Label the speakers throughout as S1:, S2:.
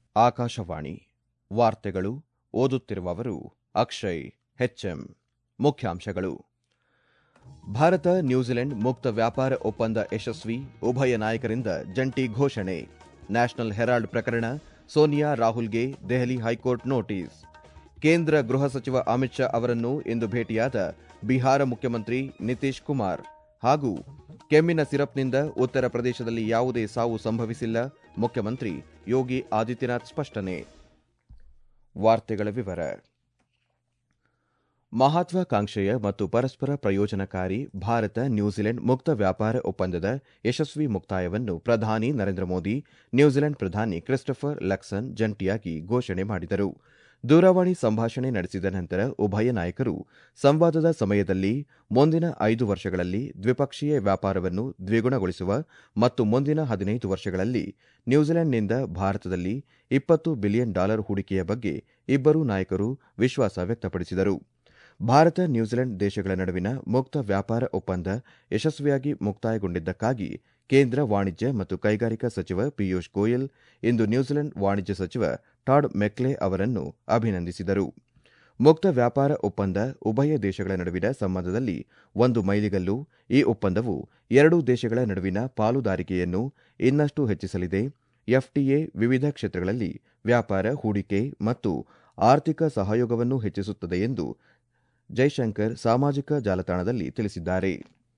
S1: ಆಕಾಶವಾಣಿ ವಾರ್ತೆಗಳು ಓದುತ್ತಿರುವವರು ಅಕ್ಷಯ್ ಹೆಚ್ಎಂ ಮುಖ್ಯಾಂಶಗಳು ಭಾರತ ನ್ಯೂಜಿಲೆಂಡ್ ಮುಕ್ತ ವ್ಯಾಪಾರ ಒಪ್ಪಂದ ಯಶಸ್ವಿ ಉಭಯ ನಾಯಕರಿಂದ ಜಂಟಿ ಘೋಷಣೆ ನ್ಯಾಷನಲ್ ಹೆರಾಲ್ಡ್ ಪ್ರಕರಣ ಸೋನಿಯಾ ರಾಹುಲ್ಗೆ ದೆಹಲಿ ಹೈಕೋರ್ಟ್ ನೋಟಿಸ್ ಕೇಂದ್ರ ಗೃಹ ಸಚಿವ ಅಮಿತ್ ಶಾ ಅವರನ್ನು ಇಂದು ಭೇಟಿಯಾದ ಬಿಹಾರ ಮುಖ್ಯಮಂತ್ರಿ ನಿತೀಶ್ ಕುಮಾರ್ ಹಾಗೂ ಕೆಮ್ಮಿನ ಸಿರಪ್ನಿಂದ ಉತ್ತರ ಪ್ರದೇಶದಲ್ಲಿ ಯಾವುದೇ ಸಾವು ಸಂಭವಿಸಿಲ್ಲ ಮುಖ್ಯಮಂತ್ರಿ ಯೋಗಿ ಆದಿತ್ಯನಾಥ್ ಸ್ಪಷ್ಟನೆ ವಾರ್ತೆಗಳ ವಿವರ ಮಹತ್ವಾಕಾಂಕ್ಷೆಯ ಮತ್ತು ಪರಸ್ಪರ ಪ್ರಯೋಜನಕಾರಿ ಭಾರತ ನ್ಯೂಜಿಲೆಂಡ್ ಮುಕ್ತ ವ್ಯಾಪಾರ ಒಪ್ಪಂದದ ಯಶಸ್ವಿ ಮುಕ್ತಾಯವನ್ನು ಪ್ರಧಾನಿ ನರೇಂದ್ರ ಮೋದಿ ನ್ಯೂಜಿಲೆಂಡ್ ಪ್ರಧಾನಿ ಕ್ರಿಸ್ಟಫರ್ ಲಕ್ಸನ್ ಜಂಟಿಯಾಗಿ ಘೋಷಣೆ ಮಾಡಿದರು ದೂರವಾಣಿ ಸಂಭಾಷಣೆ ನಡೆಸಿದ ನಂತರ ಉಭಯ ನಾಯಕರು ಸಂವಾದದ ಸಮಯದಲ್ಲಿ ಮುಂದಿನ ಐದು ವರ್ಷಗಳಲ್ಲಿ ದ್ವಿಪಕ್ಷೀಯ ವ್ಯಾಪಾರವನ್ನು ದ್ವಿಗುಣಗೊಳಿಸುವ ಮತ್ತು ಮುಂದಿನ ಹದಿನೈದು ವರ್ಷಗಳಲ್ಲಿ ನ್ಯೂಜಿಲೆಂಡ್ನಿಂದ ಭಾರತದಲ್ಲಿ ಇಪ್ಪತ್ತು ಬಿಲಿಯನ್ ಡಾಲರ್ ಹೂಡಿಕೆಯ ಬಗ್ಗೆ ಇಬ್ಬರೂ ನಾಯಕರು ವಿಶ್ವಾಸ ವ್ಯಕ್ತಪಡಿಸಿದರು ಭಾರತ ನ್ಯೂಜಿಲೆಂಡ್ ದೇಶಗಳ ನಡುವಿನ ಮುಕ್ತ ವ್ಯಾಪಾರ ಒಪ್ಪಂದ ಯಶಸ್ವಿಯಾಗಿ ಮುಕ್ತಾಯಗೊಂಡಿದ್ದಕ್ಕಾಗಿ ಕೇಂದ್ರ ವಾಣಿಜ್ಯ ಮತ್ತು ಕೈಗಾರಿಕಾ ಸಚಿವ ಪಿಯೂಷ್ ಗೋಯಲ್ ಇಂದು ನ್ಯೂಜಿಲೆಂಡ್ ವಾಣಿಜ್ಯ ಸಚಿವ ಟಾಡ್ ಮೆಕ್ಲೆ ಅವರನ್ನು ಅಭಿನಂದಿಸಿದರು ಮುಕ್ತ ವ್ಯಾಪಾರ ಒಪ್ಪಂದ ಉಭಯ ದೇಶಗಳ ನಡುವಿನ ಸಂಬಂಧದಲ್ಲಿ ಒಂದು ಮೈಲಿಗಲ್ಲು ಈ ಒಪ್ಪಂದವು ಎರಡೂ ದೇಶಗಳ ನಡುವಿನ ಪಾಲುದಾರಿಕೆಯನ್ನು ಇನ್ನಷ್ಟು ಹೆಚ್ಚಿಸಲಿದೆ ಎಫ್ಟಿಎ ವಿವಿಧ ಕ್ಷೇತ್ರಗಳಲ್ಲಿ ವ್ಯಾಪಾರ ಹೂಡಿಕೆ ಮತ್ತು ಆರ್ಥಿಕ ಸಹಯೋಗವನ್ನು ಹೆಚ್ಚಿಸುತ್ತದೆ ಎಂದು ಜೈಶಂಕರ್ ಸಾಮಾಜಿಕ ಜಾಲತಾಣದಲ್ಲಿ ತಿಳಿಸಿದ್ದಾರೆ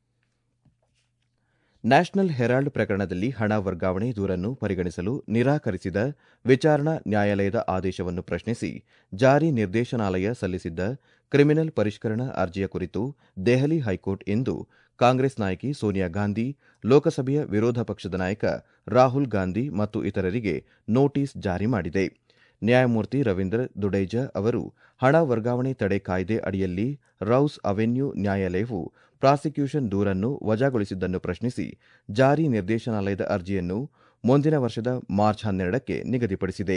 S1: ನ್ಯಾಷನಲ್ ಹೆರಾಲ್ಡ್ ಪ್ರಕರಣದಲ್ಲಿ ಹಣ ವರ್ಗಾವಣೆ ದೂರನ್ನು ಪರಿಗಣಿಸಲು ನಿರಾಕರಿಸಿದ ವಿಚಾರಣಾ ನ್ಯಾಯಾಲಯದ ಆದೇಶವನ್ನು ಪ್ರಶ್ನಿಸಿ ಜಾರಿ ನಿರ್ದೇಶನಾಲಯ ಸಲ್ಲಿಸಿದ್ದ ಕ್ರಿಮಿನಲ್ ಪರಿಷ್ಕರಣಾ ಅರ್ಜಿಯ ಕುರಿತು ದೆಹಲಿ ಹೈಕೋರ್ಟ್ ಇಂದು ಕಾಂಗ್ರೆಸ್ ನಾಯಕಿ ಸೋನಿಯಾ ಗಾಂಧಿ ಲೋಕಸಭೆಯ ವಿರೋಧ ಪಕ್ಷದ ನಾಯಕ ರಾಹುಲ್ ಗಾಂಧಿ ಮತ್ತು ಇತರರಿಗೆ ನೋಟಿಸ್ ಜಾರಿ ಮಾಡಿದೆ ನ್ಯಾಯಮೂರ್ತಿ ರವೀಂದ್ರ ದುಡೈಜಾ ಅವರು ಹಣ ವರ್ಗಾವಣೆ ತಡೆ ಕಾಯ್ದೆ ಅಡಿಯಲ್ಲಿ ರೌಸ್ ಅವೆನ್ಯೂ ನ್ಯಾಯಾಲಯವು ಪ್ರಾಸಿಕ್ಯೂಷನ್ ದೂರನ್ನು ವಜಾಗೊಳಿಸಿದ್ದನ್ನು ಪ್ರಶ್ನಿಸಿ ಜಾರಿ ನಿರ್ದೇಶನಾಲಯದ ಅರ್ಜಿಯನ್ನು ಮುಂದಿನ ವರ್ಷದ ಮಾರ್ಚ್ ಹನ್ನೆರಡಕ್ಕೆ ನಿಗದಿಪಡಿಸಿದೆ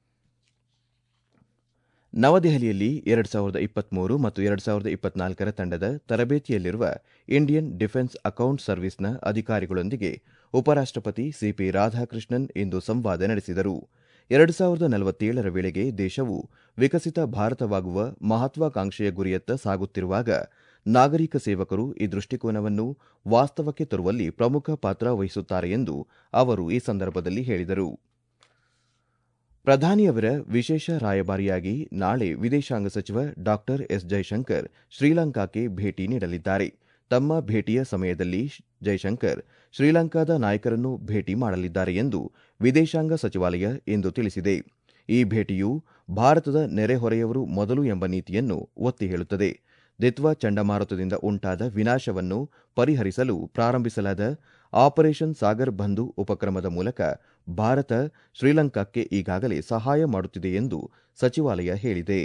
S1: ನವದೆಹಲಿಯಲ್ಲಿ ಎರಡು ಸಾವಿರದ ಇಪ್ಪತ್ಮೂರು ಮತ್ತು ಎರಡು ಸಾವಿರದ ಇಪ್ಪತ್ನಾಲ್ಕರ ತಂಡದ ತರಬೇತಿಯಲ್ಲಿರುವ ಇಂಡಿಯನ್ ಡಿಫೆನ್ಸ್ ಅಕೌಂಟ್ ಸರ್ವಿಸ್ನ ಅಧಿಕಾರಿಗಳೊಂದಿಗೆ ಉಪರಾಷ್ಟಪತಿ ಸಿಪಿ ರಾಧಾಕೃಷ್ಣನ್ ಇಂದು ಸಂವಾದ ನಡೆಸಿದರು ಎರಡು ಸಾವಿರದ ನಲವತ್ತೇಳರ ವೇಳೆಗೆ ದೇಶವು ವಿಕಸಿತ ಭಾರತವಾಗುವ ಮಹತ್ವಾಕಾಂಕ್ಷೆಯ ಗುರಿಯತ್ತ ಸಾಗುತ್ತಿರುವಾಗ ನಾಗರಿಕ ಸೇವಕರು ಈ ದೃಷ್ಟಿಕೋನವನ್ನು ವಾಸ್ತವಕ್ಕೆ ತರುವಲ್ಲಿ ಪ್ರಮುಖ ಪಾತ್ರ ವಹಿಸುತ್ತಾರೆ ಎಂದು ಅವರು ಈ ಸಂದರ್ಭದಲ್ಲಿ ಹೇಳಿದರು ಪ್ರಧಾನಿಯವರ ವಿಶೇಷ ರಾಯಭಾರಿಯಾಗಿ ನಾಳೆ ವಿದೇಶಾಂಗ ಸಚಿವ ಡಾ ಎಸ್ ಜೈಶಂಕರ್ ಶ್ರೀಲಂಕಾಕ್ಕೆ ಭೇಟಿ ನೀಡಲಿದ್ದಾರೆ ತಮ್ಮ ಭೇಟಿಯ ಸಮಯದಲ್ಲಿ ಜೈಶಂಕರ್ ಶ್ರೀಲಂಕಾದ ನಾಯಕರನ್ನು ಭೇಟಿ ಮಾಡಲಿದ್ದಾರೆ ಎಂದು ವಿದೇಶಾಂಗ ಸಚಿವಾಲಯ ಇಂದು ತಿಳಿಸಿದೆ ಈ ಭೇಟಿಯು ಭಾರತದ ನೆರೆಹೊರೆಯವರು ಮೊದಲು ಎಂಬ ನೀತಿಯನ್ನು ಒತ್ತಿ ಹೇಳುತ್ತದೆ ದಿತ್ವಾ ಚಂಡಮಾರುತದಿಂದ ಉಂಟಾದ ವಿನಾಶವನ್ನು ಪರಿಹರಿಸಲು ಪ್ರಾರಂಭಿಸಲಾದ ಆಪರೇಷನ್ ಸಾಗರ್ ಬಂಧು ಉಪಕ್ರಮದ ಮೂಲಕ ಭಾರತ ಶ್ರೀಲಂಕಾಕ್ಕೆ ಈಗಾಗಲೇ ಸಹಾಯ ಮಾಡುತ್ತಿದೆ ಎಂದು ಸಚಿವಾಲಯ ಹೇಳಿದೆ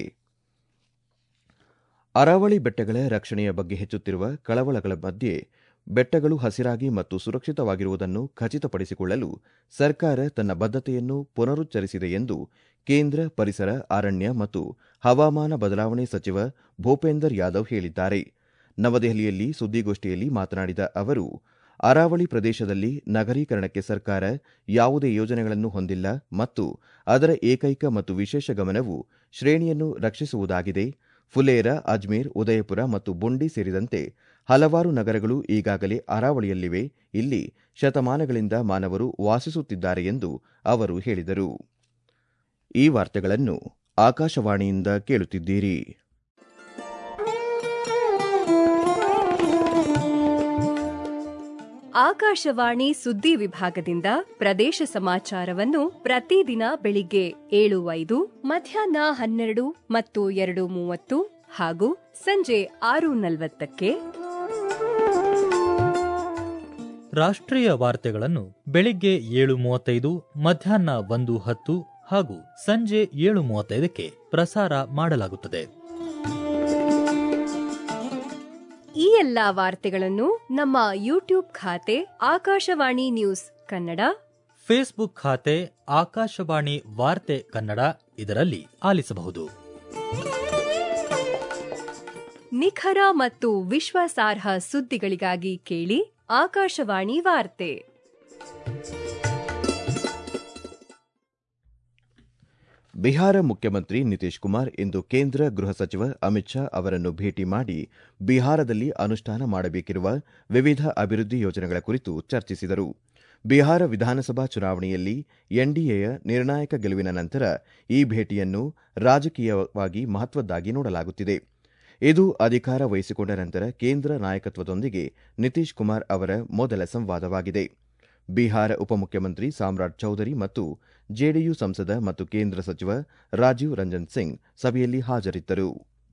S1: ಅರಾವಳಿ ಬೆಟ್ಟಗಳ ರಕ್ಷಣೆಯ ಬಗ್ಗೆ ಹೆಚ್ಚುತ್ತಿರುವ ಕಳವಳಗಳ ಮಧ್ಯೆ ಬೆಟ್ಟಗಳು ಹಸಿರಾಗಿ ಮತ್ತು ಸುರಕ್ಷಿತವಾಗಿರುವುದನ್ನು ಖಚಿತಪಡಿಸಿಕೊಳ್ಳಲು ಸರ್ಕಾರ ತನ್ನ ಬದ್ಧತೆಯನ್ನು ಪುನರುಚ್ಚರಿಸಿದೆ ಎಂದು ಕೇಂದ್ರ ಪರಿಸರ ಅರಣ್ಯ ಮತ್ತು ಹವಾಮಾನ ಬದಲಾವಣೆ ಸಚಿವ ಭೂಪೇಂದರ್ ಯಾದವ್ ಹೇಳಿದ್ದಾರೆ ನವದೆಹಲಿಯಲ್ಲಿ ಸುದ್ದಿಗೋಷ್ಠಿಯಲ್ಲಿ ಮಾತನಾಡಿದ ಅವರು ಅರಾವಳಿ ಪ್ರದೇಶದಲ್ಲಿ ನಗರೀಕರಣಕ್ಕೆ ಸರ್ಕಾರ ಯಾವುದೇ ಯೋಜನೆಗಳನ್ನು ಹೊಂದಿಲ್ಲ ಮತ್ತು ಅದರ ಏಕೈಕ ಮತ್ತು ವಿಶೇಷ ಗಮನವು ಶ್ರೇಣಿಯನ್ನು ರಕ್ಷಿಸುವುದಾಗಿದೆ ಫುಲೇರ ಅಜ್ಮೀರ್ ಉದಯಪುರ ಮತ್ತು ಬುಂಡಿ ಸೇರಿದಂತೆ ಹಲವಾರು ನಗರಗಳು ಈಗಾಗಲೇ ಅರಾವಳಿಯಲ್ಲಿವೆ ಇಲ್ಲಿ ಶತಮಾನಗಳಿಂದ ಮಾನವರು ವಾಸಿಸುತ್ತಿದ್ದಾರೆ ಎಂದು ಅವರು ಹೇಳಿದರು ಈ ವಾರ್ತೆಗಳನ್ನು ಆಕಾಶವಾಣಿಯಿಂದ ಕೇಳುತ್ತಿದ್ದೀರಿ
S2: ಆಕಾಶವಾಣಿ ಸುದ್ದಿ ವಿಭಾಗದಿಂದ ಪ್ರದೇಶ ಸಮಾಚಾರವನ್ನು ಪ್ರತಿದಿನ ಬೆಳಿಗ್ಗೆ ಏಳು ಐದು ಮಧ್ಯಾಹ್ನ ಹನ್ನೆರಡು ಮತ್ತು ಎರಡು ಮೂವತ್ತು ಹಾಗೂ ಸಂಜೆ ಆರು ನಲವತ್ತಕ್ಕೆ
S3: ರಾಷ್ಟ್ರೀಯ ವಾರ್ತೆಗಳನ್ನು ಬೆಳಿಗ್ಗೆ ಏಳು ಮೂವತ್ತೈದು ಮಧ್ಯಾಹ್ನ ಒಂದು ಹತ್ತು ಹಾಗೂ ಸಂಜೆ ಏಳು ಮೂವತ್ತೈದಕ್ಕೆ ಪ್ರಸಾರ ಮಾಡಲಾಗುತ್ತದೆ
S2: ಈ ಎಲ್ಲಾ ವಾರ್ತೆಗಳನ್ನು ನಮ್ಮ ಯೂಟ್ಯೂಬ್ ಖಾತೆ ಆಕಾಶವಾಣಿ ನ್ಯೂಸ್ ಕನ್ನಡ
S3: ಫೇಸ್ಬುಕ್ ಖಾತೆ ಆಕಾಶವಾಣಿ ವಾರ್ತೆ ಕನ್ನಡ ಇದರಲ್ಲಿ ಆಲಿಸಬಹುದು
S2: ನಿಖರ ಮತ್ತು ವಿಶ್ವಾಸಾರ್ಹ ಸುದ್ದಿಗಳಿಗಾಗಿ ಕೇಳಿ ಆಕಾಶವಾಣಿ ವಾರ್ತೆ
S1: ಬಿಹಾರ ಮುಖ್ಯಮಂತ್ರಿ ನಿತೀಶ್ ಕುಮಾರ್ ಇಂದು ಕೇಂದ್ರ ಗೃಹ ಸಚಿವ ಅಮಿತ್ ಶಾ ಅವರನ್ನು ಭೇಟಿ ಮಾಡಿ ಬಿಹಾರದಲ್ಲಿ ಅನುಷ್ಠಾನ ಮಾಡಬೇಕಿರುವ ವಿವಿಧ ಅಭಿವೃದ್ಧಿ ಯೋಜನೆಗಳ ಕುರಿತು ಚರ್ಚಿಸಿದರು ಬಿಹಾರ ವಿಧಾನಸಭಾ ಚುನಾವಣೆಯಲ್ಲಿ ಎನ್ಡಿಎಯ ನಿರ್ಣಾಯಕ ಗೆಲುವಿನ ನಂತರ ಈ ಭೇಟಿಯನ್ನು ರಾಜಕೀಯವಾಗಿ ಮಹತ್ವದ್ದಾಗಿ ನೋಡಲಾಗುತ್ತಿದೆ ಇದು ಅಧಿಕಾರ ವಹಿಸಿಕೊಂಡ ನಂತರ ಕೇಂದ್ರ ನಾಯಕತ್ವದೊಂದಿಗೆ ನಿತೀಶ್ ಕುಮಾರ್ ಅವರ ಮೊದಲ ಸಂವಾದವಾಗಿದೆ ಬಿಹಾರ ಉಪಮುಖ್ಯಮಂತ್ರಿ ಸಾಮ್ರಾಟ್ ಚೌಧರಿ ಮತ್ತು ಜೆಡಿಯು ಸಂಸದ ಮತ್ತು ಕೇಂದ್ರ ಸಚಿವ ರಾಜೀವ್ ರಂಜನ್ ಸಿಂಗ್ ಸಭೆಯಲ್ಲಿ ಹಾಜರಿದ್ದರು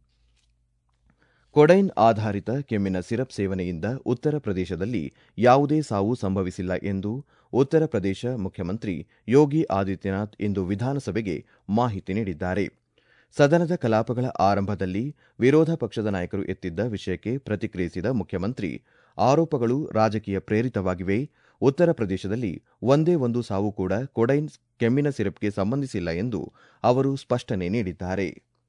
S1: ಕೊಡೈನ್ ಆಧಾರಿತ ಕೆಮ್ಮಿನ ಸಿರಪ್ ಸೇವನೆಯಿಂದ ಉತ್ತರ ಪ್ರದೇಶದಲ್ಲಿ ಯಾವುದೇ ಸಾವು ಸಂಭವಿಸಿಲ್ಲ ಎಂದು ಉತ್ತರ ಪ್ರದೇಶ ಮುಖ್ಯಮಂತ್ರಿ ಯೋಗಿ ಆದಿತ್ಯನಾಥ್ ಇಂದು ವಿಧಾನಸಭೆಗೆ ಮಾಹಿತಿ ನೀಡಿದ್ದಾರೆ ಸದನದ ಕಲಾಪಗಳ ಆರಂಭದಲ್ಲಿ ವಿರೋಧ ಪಕ್ಷದ ನಾಯಕರು ಎತ್ತಿದ್ದ ವಿಷಯಕ್ಕೆ ಪ್ರತಿಕ್ರಿಯಿಸಿದ ಮುಖ್ಯಮಂತ್ರಿ ಆರೋಪಗಳು ರಾಜಕೀಯ ಪ್ರೇರಿತವಾಗಿವೆ ಉತ್ತರ ಪ್ರದೇಶದಲ್ಲಿ ಒಂದೇ ಒಂದು ಸಾವು ಕೂಡ ಕೊಡೈನ್ ಕೆಮ್ಮಿನ ಸಿರಪ್ಗೆ ಸಂಬಂಧಿಸಿಲ್ಲ ಎಂದು ಅವರು ಸ್ಪಷ್ಟನೆ ನೀಡಿದ್ದಾರೆ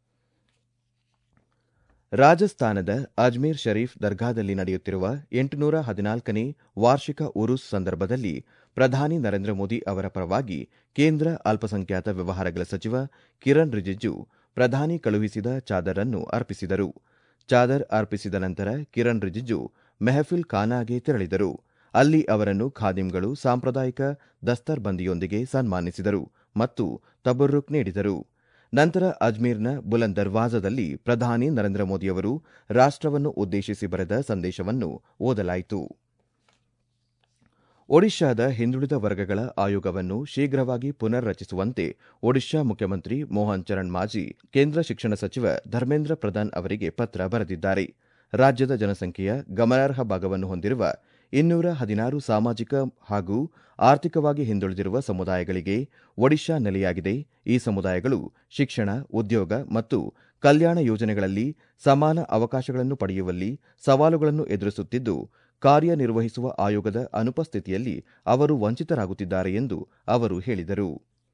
S1: ರಾಜಸ್ಥಾನದ ಅಜ್ಮೀರ್ ಶರೀಫ್ ದರ್ಗಾದಲ್ಲಿ ನಡೆಯುತ್ತಿರುವ ಎಂಟುನೂರ ಹದಿನಾಲ್ಕನೇ ವಾರ್ಷಿಕ ಉರುಸ್ ಸಂದರ್ಭದಲ್ಲಿ ಪ್ರಧಾನಿ ನರೇಂದ್ರ ಮೋದಿ ಅವರ ಪರವಾಗಿ ಕೇಂದ್ರ ಅಲ್ಪಸಂಖ್ಯಾತ ವ್ಯವಹಾರಗಳ ಸಚಿವ ಕಿರಣ್ ರಿಜಿಜು ಪ್ರಧಾನಿ ಕಳುಹಿಸಿದ ಚಾದರ್ ಅನ್ನು ಅರ್ಪಿಸಿದರು ಚಾದರ್ ಅರ್ಪಿಸಿದ ನಂತರ ಕಿರಣ್ ರಿಜಿಜು ಮೆಹಫಿಲ್ ಖಾನಾಗೆ ತೆರಳಿದರು ಅಲ್ಲಿ ಅವರನ್ನು ಖಾದಿಮ್ಗಳು ಸಾಂಪ್ರದಾಯಿಕ ದಸ್ತರ್ ಬಂದಿಯೊಂದಿಗೆ ಸನ್ಮಾನಿಸಿದರು ಮತ್ತು ತಬರ್ರುಕ್ ನೀಡಿದರು ನಂತರ ಅಜ್ಮೀರ್ನ ಬುಲಂದ್ ದರ್ವಾಜದಲ್ಲಿ ಪ್ರಧಾನಿ ನರೇಂದ್ರ ಮೋದಿಯವರು ರಾಷ್ಟವನ್ನು ಉದ್ದೇಶಿಸಿ ಬರೆದ ಸಂದೇಶವನ್ನು ಓದಲಾಯಿತು ಒಡಿಶಾದ ಹಿಂದುಳಿದ ವರ್ಗಗಳ ಆಯೋಗವನ್ನು ಶೀಘ್ರವಾಗಿ ಪುನರ್ ರಚಿಸುವಂತೆ ಒಡಿಶಾ ಮುಖ್ಯಮಂತ್ರಿ ಮೋಹನ್ ಚರಣ್ ಮಾಜಿ ಕೇಂದ್ರ ಶಿಕ್ಷಣ ಸಚಿವ ಧರ್ಮೇಂದ್ರ ಪ್ರಧಾನ್ ಅವರಿಗೆ ಪತ್ರ ಬರೆದಿದ್ದಾರೆ ರಾಜ್ಯದ ಜನಸಂಖ್ಯೆಯ ಗಮನಾರ್ಹ ಭಾಗವನ್ನು ಹೊಂದಿರುವ ಇನ್ನೂರ ಹದಿನಾರು ಸಾಮಾಜಿಕ ಹಾಗೂ ಆರ್ಥಿಕವಾಗಿ ಹಿಂದುಳಿದಿರುವ ಸಮುದಾಯಗಳಿಗೆ ಒಡಿಶಾ ನೆಲೆಯಾಗಿದೆ ಈ ಸಮುದಾಯಗಳು ಶಿಕ್ಷಣ ಉದ್ಯೋಗ ಮತ್ತು ಕಲ್ಯಾಣ ಯೋಜನೆಗಳಲ್ಲಿ ಸಮಾನ ಅವಕಾಶಗಳನ್ನು ಪಡೆಯುವಲ್ಲಿ ಸವಾಲುಗಳನ್ನು ಎದುರಿಸುತ್ತಿದ್ದು ಕಾರ್ಯನಿರ್ವಹಿಸುವ ಆಯೋಗದ ಅನುಪಸ್ಥಿತಿಯಲ್ಲಿ ಅವರು ವಂಚಿತರಾಗುತ್ತಿದ್ದಾರೆ ಎಂದು ಅವರು ಹೇಳಿದರು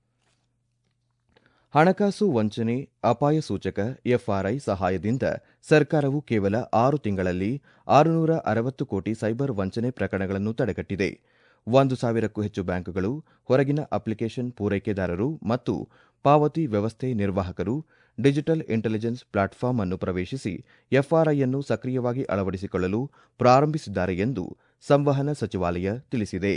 S1: ಹಣಕಾಸು ವಂಚನೆ ಅಪಾಯ ಸೂಚಕ ಎಫ್ಆರ್ಐ ಸಹಾಯದಿಂದ ಸರ್ಕಾರವು ಕೇವಲ ಆರು ತಿಂಗಳಲ್ಲಿ ಆರುನೂರ ಅರವತ್ತು ಕೋಟಿ ಸೈಬರ್ ವಂಚನೆ ಪ್ರಕರಣಗಳನ್ನು ತಡೆಗಟ್ಟಿದೆ ಒಂದು ಸಾವಿರಕ್ಕೂ ಹೆಚ್ಚು ಬ್ಯಾಂಕುಗಳು ಹೊರಗಿನ ಅಪ್ಲಿಕೇಶನ್ ಪೂರೈಕೆದಾರರು ಮತ್ತು ಪಾವತಿ ವ್ಯವಸ್ಥೆ ನಿರ್ವಾಹಕರು ಡಿಜಿಟಲ್ ಇಂಟೆಲಿಜೆನ್ಸ್ ಪ್ಲಾಟ್ಫಾರ್ಮ್ ಅನ್ನು ಪ್ರವೇಶಿಸಿ ಎಫ್ಆರ್ಐಯನ್ನು ಸಕ್ರಿಯವಾಗಿ ಅಳವಡಿಸಿಕೊಳ್ಳಲು ಪ್ರಾರಂಭಿಸಿದ್ದಾರೆ ಎಂದು ಸಂವಹನ ಸಚಿವಾಲಯ ತಿಳಿಸಿದೆ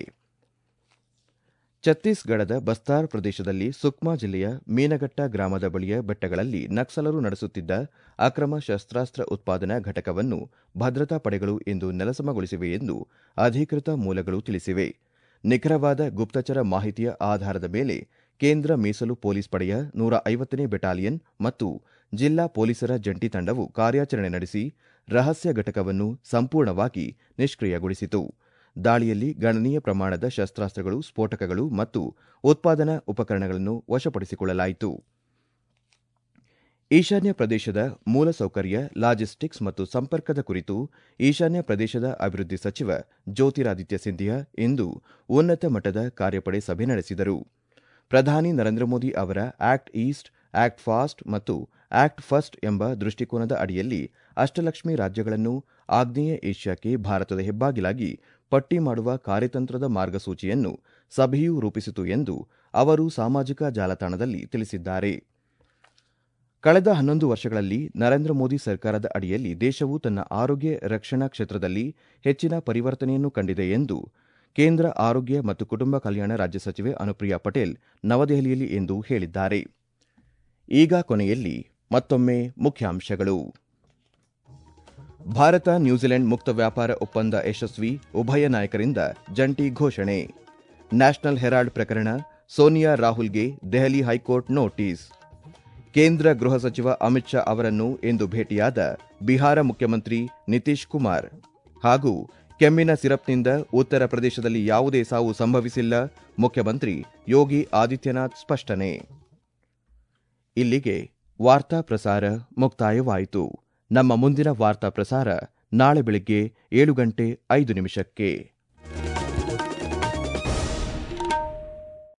S1: ಛತ್ತೀಸ್ಗಢದ ಬಸ್ತಾರ್ ಪ್ರದೇಶದಲ್ಲಿ ಸುಕ್ಮಾ ಜಿಲ್ಲೆಯ ಮೀನಘಟ್ಟ ಗ್ರಾಮದ ಬಳಿಯ ಬೆಟ್ಟಗಳಲ್ಲಿ ನಕ್ಸಲರು ನಡೆಸುತ್ತಿದ್ದ ಅಕ್ರಮ ಶಸ್ತ್ರಾಸ್ತ್ರ ಉತ್ಪಾದನಾ ಘಟಕವನ್ನು ಭದ್ರತಾ ಪಡೆಗಳು ಇಂದು ನೆಲಸಮಗೊಳಿಸಿವೆ ಎಂದು ಅಧಿಕೃತ ಮೂಲಗಳು ತಿಳಿಸಿವೆ ನಿಖರವಾದ ಗುಪ್ತಚರ ಮಾಹಿತಿಯ ಆಧಾರದ ಮೇಲೆ ಕೇಂದ್ರ ಮೀಸಲು ಪೊಲೀಸ್ ಪಡೆಯ ನೂರ ಐವತ್ತನೇ ಬೆಟಾಲಿಯನ್ ಮತ್ತು ಜಿಲ್ಲಾ ಪೊಲೀಸರ ಜಂಟಿ ತಂಡವು ಕಾರ್ಯಾಚರಣೆ ನಡೆಸಿ ರಹಸ್ಯ ಘಟಕವನ್ನು ಸಂಪೂರ್ಣವಾಗಿ ನಿಷ್ಕ್ರಿಯಗೊಳಿಸಿತು ದಾಳಿಯಲ್ಲಿ ಗಣನೀಯ ಪ್ರಮಾಣದ ಶಸ್ತ್ರಾಸ್ತ್ರಗಳು ಸ್ಫೋಟಕಗಳು ಮತ್ತು ಉತ್ಪಾದನಾ ಉಪಕರಣಗಳನ್ನು ವಶಪಡಿಸಿಕೊಳ್ಳಲಾಯಿತು ಈಶಾನ್ಯ ಪ್ರದೇಶದ ಮೂಲಸೌಕರ್ಯ ಲಾಜಿಸ್ಟಿಕ್ಸ್ ಮತ್ತು ಸಂಪರ್ಕದ ಕುರಿತು ಈಶಾನ್ಯ ಪ್ರದೇಶದ ಅಭಿವೃದ್ಧಿ ಸಚಿವ ಜ್ಯೋತಿರಾದಿತ್ಯ ಸಿಂಧಿಯಾ ಇಂದು ಉನ್ನತ ಮಟ್ಟದ ಕಾರ್ಯಪಡೆ ಸಭೆ ನಡೆಸಿದರು ಪ್ರಧಾನಿ ನರೇಂದ್ರ ಮೋದಿ ಅವರ ಆಕ್ಟ್ ಈಸ್ಟ್ ಆಕ್ಟ್ ಫಾಸ್ಟ್ ಮತ್ತು ಆಕ್ಟ್ ಫಸ್ಟ್ ಎಂಬ ದೃಷ್ಟಿಕೋನದ ಅಡಿಯಲ್ಲಿ ಅಷ್ಟಲಕ್ಷ್ಮಿ ರಾಜ್ಯಗಳನ್ನು ಆಗ್ನೇಯ ಏಷ್ಯಾಕ್ಕೆ ಭಾರತದ ಹೆಬ್ಬಾಗಿಲಾಗಿ ಪಟ್ಟಿ ಮಾಡುವ ಕಾರ್ಯತಂತ್ರದ ಮಾರ್ಗಸೂಚಿಯನ್ನು ಸಭೆಯು ರೂಪಿಸಿತು ಎಂದು ಅವರು ಸಾಮಾಜಿಕ ಜಾಲತಾಣದಲ್ಲಿ ತಿಳಿಸಿದ್ದಾರೆ ಕಳೆದ ಹನ್ನೊಂದು ವರ್ಷಗಳಲ್ಲಿ ನರೇಂದ್ರ ಮೋದಿ ಸರ್ಕಾರದ ಅಡಿಯಲ್ಲಿ ದೇಶವು ತನ್ನ ಆರೋಗ್ಯ ರಕ್ಷಣಾ ಕ್ಷೇತ್ರದಲ್ಲಿ ಹೆಚ್ಚಿನ ಪರಿವರ್ತನೆಯನ್ನು ಕಂಡಿದೆ ಎಂದು ಕೇಂದ್ರ ಆರೋಗ್ಯ ಮತ್ತು ಕುಟುಂಬ ಕಲ್ಯಾಣ ರಾಜ್ಯ ಸಚಿವೆ ಅನುಪ್ರಿಯಾ ಪಟೇಲ್ ನವದೆಹಲಿಯಲ್ಲಿ ಇಂದು ಹೇಳಿದ್ದಾರೆ ಈಗ ಕೊನೆಯಲ್ಲಿ ಮತ್ತೊಮ್ಮೆ ಮುಖ್ಯಾಂಶಗಳು ಭಾರತ ನ್ಯೂಜಿಲೆಂಡ್ ಮುಕ್ತ ವ್ಯಾಪಾರ ಒಪ್ಪಂದ ಯಶಸ್ವಿ ಉಭಯ ನಾಯಕರಿಂದ ಜಂಟಿ ಘೋಷಣೆ ನ್ಯಾಷನಲ್ ಹೆರಾಲ್ಡ್ ಪ್ರಕರಣ ಸೋನಿಯಾ ರಾಹುಲ್ಗೆ ದೆಹಲಿ ಹೈಕೋರ್ಟ್ ನೋಟಿಸ್ ಕೇಂದ್ರ ಗೃಹ ಸಚಿವ ಅಮಿತ್ ಶಾ ಅವರನ್ನು ಇಂದು ಭೇಟಿಯಾದ ಬಿಹಾರ ಮುಖ್ಯಮಂತ್ರಿ ನಿತೀಶ್ ಕುಮಾರ್ ಹಾಗೂ ಕೆಮ್ಮಿನ ಸಿರಪ್ನಿಂದ ಉತ್ತರ ಪ್ರದೇಶದಲ್ಲಿ ಯಾವುದೇ ಸಾವು ಸಂಭವಿಸಿಲ್ಲ ಮುಖ್ಯಮಂತ್ರಿ ಯೋಗಿ ಆದಿತ್ಯನಾಥ್ ಸ್ಪಷ್ಟನೆ ಇಲ್ಲಿಗೆ ವಾರ್ತಾ ಪ್ರಸಾರ ಮುಕ್ತಾಯವಾಯಿತು ನಮ್ಮ ಮುಂದಿನ ವಾರ್ತಾ ಪ್ರಸಾರ ನಾಳೆ ಬೆಳಗ್ಗೆ ಏಳು ಗಂಟೆ ಐದು ನಿಮಿಷಕ್ಕೆ